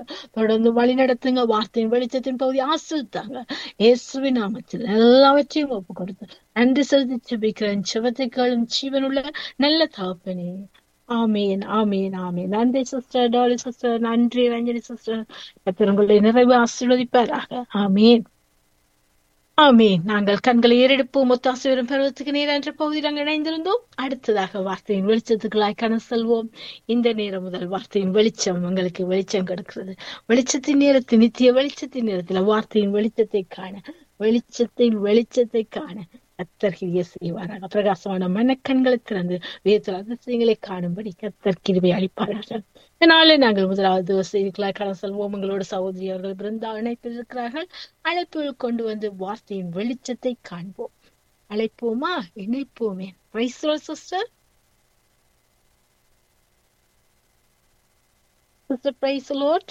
தொடர்ந்து வழி நடத்துங்க வார்த்தையின் வெளிச்சத்தின் பகுதி ஆசிரித்தாங்க இயேசுவின் நாமத்தில் எல்லாவற்றையும் ஒப்பு கொடுத்து நன்றி செலுத்தி ஜெபிக்கிறேன் சிவத்தைக்காலும் ஜீவனுள்ள நல்ல தகப்பனே ஆமீன் ஆமீன் ஆமீன் நன்றி சிஸ்டர் டாலி சிஸ்டர் நன்றி ரஞ்சனி சிஸ்டர் கர்த்தர் உங்களுடைய நிறைவு ஆசீர்வதிப்பாராக ஆமீன் ஆமீன் நாங்கள் கண்களை ஏறெடுப்போம் ஒத்தாசிவரும் பருவத்துக்கு நேர் என்ற பகுதியில் நாங்கள் இணைந்திருந்தோம் அடுத்ததாக வார்த்தையின் வெளிச்சத்துக்குள்ளாய் கண செல்வோம் இந்த நேரம் முதல் வார்த்தையின் வெளிச்சம் உங்களுக்கு வெளிச்சம் கிடைக்கிறது வெளிச்சத்தின் நேரத்தில் நித்திய வெளிச்சத்தின் நேரத்தில் வார்த்தையின் வெளிச்சத்தை காண வெளிச்சத்தின் வெளிச்சத்தை காண கத்தர்கிரிய செய்வாராக பிரகாசமான மனக்கண்களை திறந்து வேதத்தில் அதிசயங்களை காணும்படி கத்தர் கிருபை அளிப்பார்கள் இதனாலே நாங்கள் முதலாவது செய்திகளாக கடந்து செல்வோம் உங்களோட சகோதரி அவர்கள் பிருந்தா இணைப்பில் இருக்கிறார்கள் அழைப்பில் கொண்டு வந்து வார்த்தையின் வெளிச்சத்தை காண்போம் அழைப்போமா இணைப்போமே சிஸ்டர் சிஸ்டர் பிரைஸ் லோட்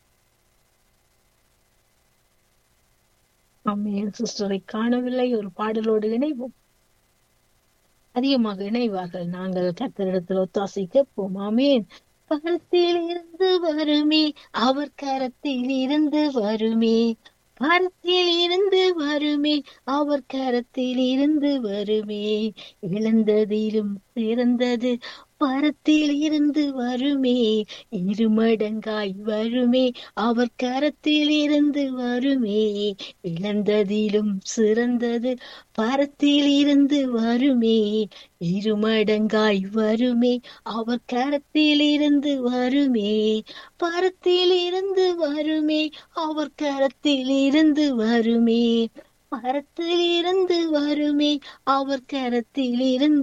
அம்மையின் சிஸ்டரை காணவில்லை ஒரு பாடலோடு இணைவோம் அதிகமாக இணைவார்கள் நாங்கள் கத்தரிடத்தில் ஒத்தாசை கேட்போம் ஆமேன் பரத்தில் இருந்து வருமே அவர் கரத்தில் இருந்து வருமே பரத்தில் இருந்து வருமே அவர் கரத்தில் இருந்து வருமே இழந்ததிலும் சிறந்தது பரத்தில் இருந்து வருமே இருமடங்காய் வருமே அவர் கரத்தில் இருந்து வருமே இழந்ததிலும் சிறந்தது பரத்தில் இருந்து வருமே இருமடங்காய் வருமே அவர் கரத்தில் இருந்து வருமே பரத்தில் இருந்து வருமே அவர் கரத்தில் இருந்து வருமே பரத்தில் இருந்து வருமே அவர் கரத்தில் இருந்து